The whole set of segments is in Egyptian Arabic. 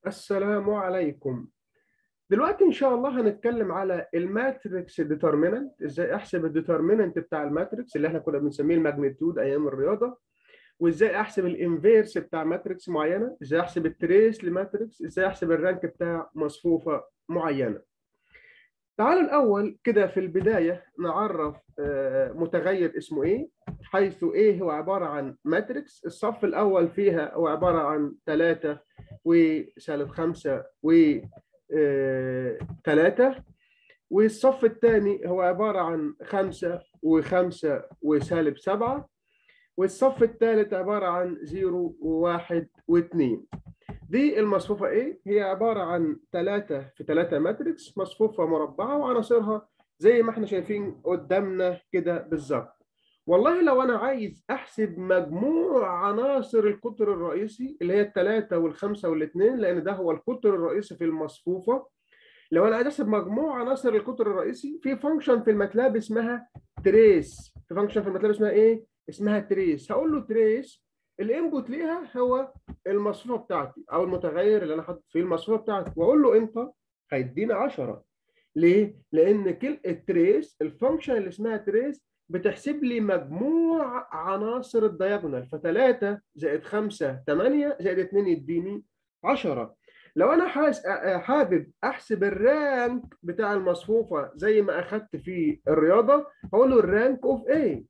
السلام عليكم دلوقتي ان شاء الله هنتكلم على الماتريكس ديترمينانت ازاي احسب الديترمينانت بتاع الماتريكس اللي احنا كنا بنسميه الماجنتيود ايام الرياضه وازاي احسب الانفيرس بتاع ماتريكس معينه ازاي احسب التريس لماتريكس ازاي احسب الرانك بتاع مصفوفه معينه تعالوا الاول كده في البدايه نعرف متغير اسمه ايه حيث ايه هو عباره عن ماتريكس الصف الاول فيها هو عباره عن 3 وسالب 5 و 3 والصف الثاني هو عباره عن 5 و5 وسالب 7 والصف الثالث عباره عن 0 و1 و2 دي المصفوفة ايه؟ هي عبارة عن 3 في 3 ماتريكس مصفوفة مربعة وعناصرها زي ما احنا شايفين قدامنا كده بالظبط. والله لو انا عايز احسب مجموع عناصر القطر الرئيسي اللي هي الثلاثة والخمسة والاثنين لان ده هو القطر الرئيسي في المصفوفة. لو انا عايز احسب مجموع عناصر القطر الرئيسي في فانكشن في الماتلاب اسمها تريس. في فانكشن في الماتلاب اسمها ايه؟ اسمها تريس. هقول له تريس الانبوت ليها هو المصفوفه بتاعتي او المتغير اللي انا حاطط فيه المصفوفه بتاعتي واقول له انت هيديني 10 ليه؟ لان كل التريس الفانكشن اللي اسمها تريس بتحسب لي مجموع عناصر الدياجونال ف3 زائد 5 8 زائد 2 يديني 10 لو انا حابب احسب الرانك بتاع المصفوفه زي ما اخدت في الرياضه هقول له الرانك اوف ايه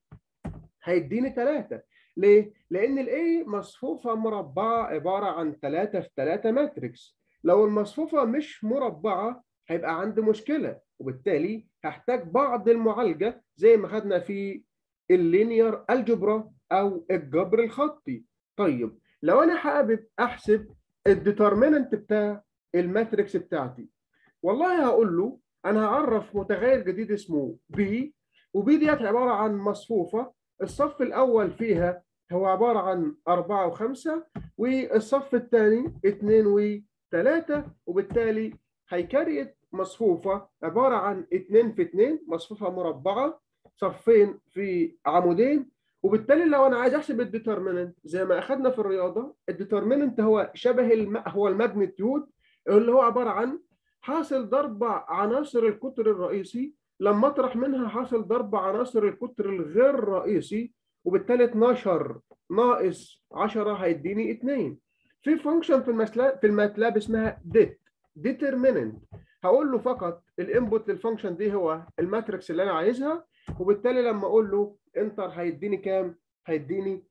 هيديني 3 ليه؟ لأن الA مصفوفة مربعة عبارة عن 3 في 3 ماتريكس. لو المصفوفة مش مربعة هيبقى عندي مشكلة وبالتالي هحتاج بعض المعالجة زي ما خدنا في اللينير الجبرا أو الجبر الخطي. طيب لو أنا حابب أحسب الديترميننت بتاع الماتريكس بتاعتي والله هقول له أنا هعرف متغير جديد اسمه B وبي ديت عبارة عن مصفوفة الصف الأول فيها هو عبارة عن أربعة وخمسة والصف الثاني اثنين وثلاثة وبالتالي هيكريت مصفوفة عبارة عن اثنين في اثنين مصفوفة مربعة صفين في عمودين وبالتالي لو أنا عايز أحسب الديترميننت زي ما أخذنا في الرياضة الديترميننت هو شبه الم... هو الماجنتيود اللي هو عبارة عن حاصل ضرب عناصر القطر الرئيسي لما اطرح منها حاصل ضرب عناصر القطر الغير رئيسي وبالتالي 12 ناقص 10 هيديني 2 في فانكشن في المسلا في الماتلاب اسمها ديت ديترميننت هقول له فقط الانبوت للفانكشن دي هو الماتريكس اللي انا عايزها وبالتالي لما اقول له انتر هيديني كام هيديني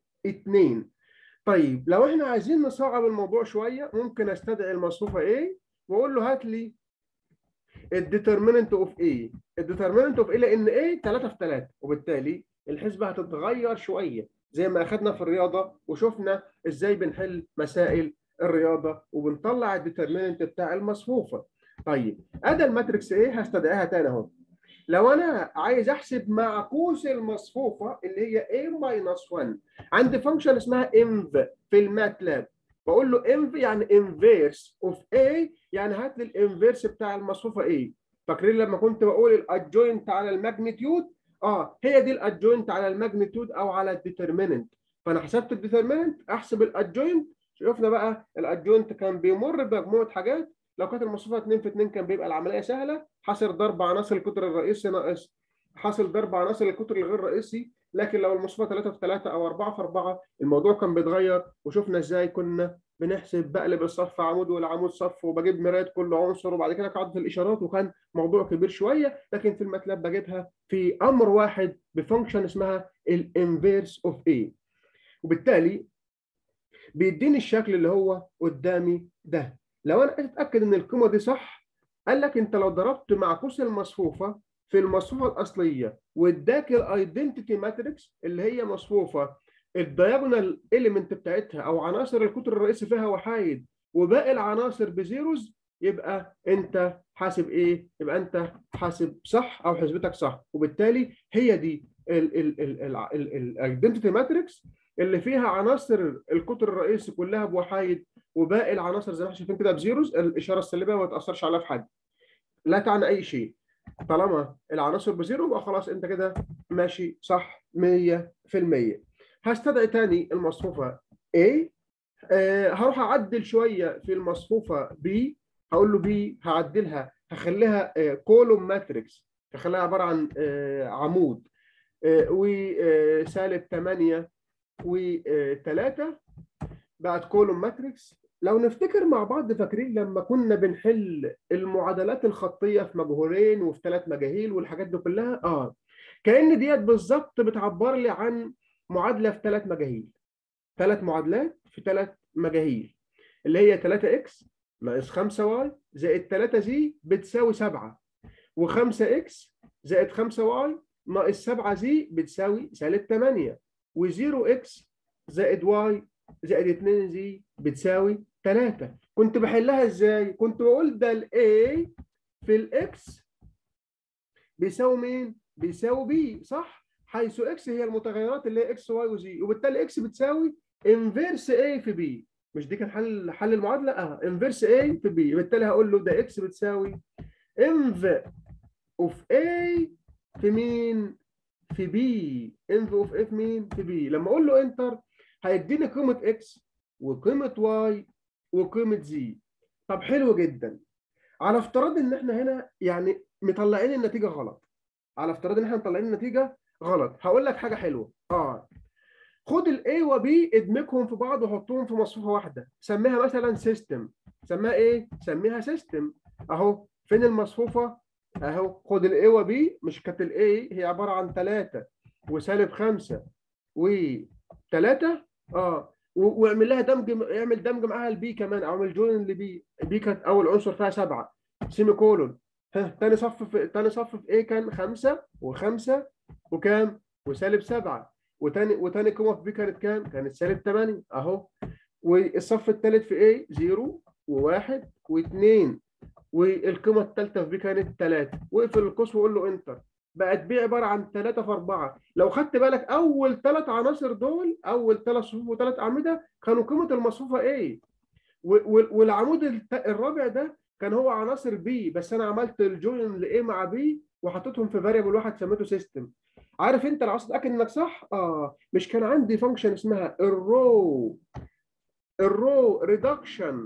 2 طيب لو احنا عايزين نصعب الموضوع شويه ممكن استدعي المصفوفه ايه واقول له هات لي الديترميننت اوف ايه الديترميننت اوف ايه لان ايه 3 في 3 وبالتالي الحسبه هتتغير شويه زي ما اخذنا في الرياضه وشفنا ازاي بنحل مسائل الرياضه وبنطلع الديترميننت بتاع المصفوفه طيب ادي الماتريكس ايه هستدعيها تاني اهو لو انا عايز احسب معكوس المصفوفه اللي هي a ماينس 1 عندي فانكشن اسمها env في الماتلاب بقول له env يعني inverse of a يعني هات لي الانفيرس بتاع المصفوفه ايه فاكرين لما كنت بقول الادجوينت على الماجنتيود اه هي دي الادجوينت على الماجنتيود او على الديترميننت فانا حسبت الديترميننت احسب الادجوينت شفنا بقى الادجوينت كان بيمر بمجموعه حاجات لو كانت المصفوفه 2 في 2 كان بيبقى العمليه سهله حاصل ضرب عناصر القطر الرئيسي ناقص حاصل ضرب عناصر القطر الغير رئيسي لكن لو المصفوفه 3 في 3 او 4 في 4 الموضوع كان بيتغير وشفنا ازاي كنا بنحسب بقلب الصف عمود والعمود صف وبجيب مرايه كل عنصر وبعد كده قاعده الاشارات وكان موضوع كبير شويه لكن في الماتلاب بجيبها في امر واحد بفانكشن اسمها الانفيرس اوف اي وبالتالي بيديني الشكل اللي هو قدامي ده لو انا عايز اتاكد ان القيمه دي صح قال لك انت لو ضربت معكوس المصفوفه في المصفوفه الاصليه واداك الايدنتيتي ماتريكس اللي هي مصفوفه الدياجونال اليمنت بتاعتها او عناصر القطر الرئيسي فيها وحايد وباقي العناصر بزيروز يبقى انت حاسب ايه؟ يبقى انت حاسب صح او حسبتك صح وبالتالي هي دي الايدنتيتي ماتريكس اللي فيها عناصر القطر الرئيسي كلها بوحايد وباقي العناصر زي ما احنا شايفين كده بزيروز الاشاره السالبه ما تاثرش عليها في حاجه لا تعني اي شيء طالما العناصر بزيرو يبقى خلاص انت كده ماشي صح 100% هستدعي تاني المصفوفه A آه هروح اعدل شويه في المصفوفه بي هقول له بي هعدلها هخليها آه كولوم ماتريكس هخليها عباره عن آه عمود آه وسالب 8 و3 بعد كولوم ماتريكس لو نفتكر مع بعض فاكرين لما كنا بنحل المعادلات الخطيه في مجهولين وفي ثلاث مجاهيل والحاجات دي كلها اه كان ديت بالظبط بتعبر لي عن معادله في ثلاث مجاهيل ثلاث معادلات في ثلاث مجاهيل اللي هي 3 اكس ناقص 5 واي زائد 3 زي بتساوي 7 و5 اكس زائد 5 واي ناقص 7 زي بتساوي سالب 8 و0 اكس زائد واي زائد 2 زي بتساوي 3 كنت بحلها ازاي؟ كنت بقول ده ال A في الاكس بيساوي مين؟ بيساوي بي صح؟ حيث اكس هي المتغيرات اللي هي اكس واي وزي وبالتالي اكس بتساوي انفيرس A في بي مش دي كان حل حل المعادله؟ اه انفيرس A في بي بالتالي هقول له ده اكس بتساوي انف اوف A في مين؟ في بي انف اوف A في مين؟ في بي لما اقول له انتر هيديني قيمه اكس وقيمه واي وقيمه زي طب حلو جدا على افتراض ان احنا هنا يعني مطلعين النتيجه غلط على افتراض ان احنا مطلعين النتيجه غلط هقول لك حاجه حلوه اه خد الاي وبي ادمجهم في بعض وحطهم في مصفوفه واحده سميها مثلا سيستم سميها ايه سميها سيستم اهو فين المصفوفه اهو خد الاي وبي مش كانت الاي هي عباره عن 3 وسالب 5 و3 اه واعمل لها دمج اعمل دمج معاها البي كمان او اعمل جوين لبي بي كانت اول عنصر فيها 7 سيمي كولون ها تاني صف في تاني صف في ايه كان 5 و5 وكام وسالب 7 وتاني وتاني قيمه في بي كانت كام كانت سالب 8 اهو والصف الثالث في ايه 0 و1 و2 والقيمه الثالثه في بي كانت 3 واقفل القوس وقول له انتر بقت بي عباره عن 3 في 4 لو خدت بالك اول ثلاث عناصر دول اول ثلاث صفوف وثلاث اعمده كانوا قيمه المصفوفه ايه والعمود الرابع ده كان هو عناصر بي بس انا عملت الجوين لايه مع بي وحطيتهم في فاريبل واحد سميته سيستم عارف انت لو عايز تتاكد انك صح اه مش كان عندي فانكشن اسمها الرو الرو ريدكشن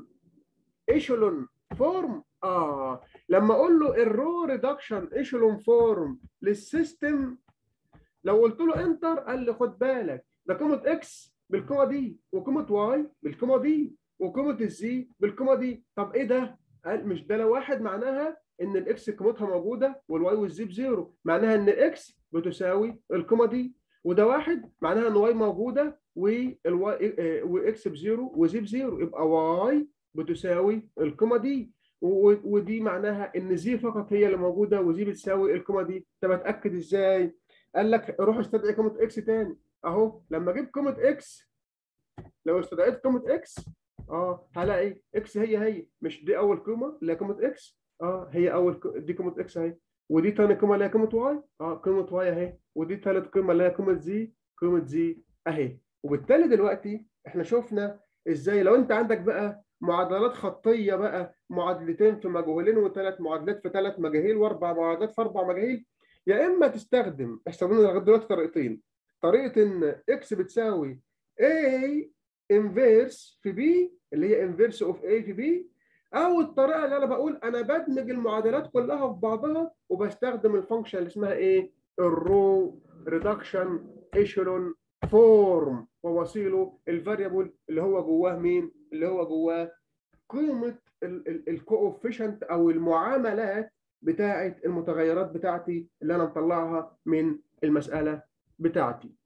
ايشلون فورم اه لما اقول له الرو ريدكشن ايشلون فورم للسيستم لو قلت له انتر قال لي خد بالك ده قيمه اكس بالقيمه دي وقيمه واي بالقيمه دي وقيمه الزي بالقيمه دي طب ايه ده؟ قال مش ده لو واحد معناها ان الاكس قيمتها موجوده والواي والزي بزيرو معناها ان اكس بتساوي القيمه دي وده واحد معناها ان واي موجوده والواي واكس بزيرو وزي بزيرو يبقى واي بتساوي القيمه دي ودي معناها ان زي فقط هي اللي موجوده وزي بتساوي القيمه دي طب اتاكد ازاي قال لك روح استدعي قيمه اكس تاني اهو لما اجيب قيمه اكس لو استدعيت قيمه اكس اه هلاقي اكس هي هي مش دي اول قيمه اللي هي قيمه اكس اه هي اول ك... دي قيمه اكس اهي ودي ثاني قيمه اللي هي قيمه واي اه قيمه واي اهي ودي ثالث قيمه اللي هي قيمه زي قيمه زي اهي وبالتالي دلوقتي احنا شفنا ازاي لو انت عندك بقى معادلات خطيه بقى معادلتين في مجهولين وثلاث معادلات في ثلاث مجاهيل واربع معادلات في اربع مجاهيل يا اما تستخدم استخدمنا لغايه دلوقتي طريقتين طريقه ان اكس بتساوي A انفيرس في B اللي هي انفيرس اوف A في B او الطريقه اللي انا بقول انا بدمج المعادلات كلها في بعضها وبستخدم الفانكشن اللي اسمها ايه الرو ريدكشن ايشلون فورم ووصيله الفاريبل اللي هو جواه مين اللي هو جواه قيمه الكوفيشنت او المعاملات بتاعه المتغيرات بتاعتي اللي انا مطلعها من المساله بتاعتي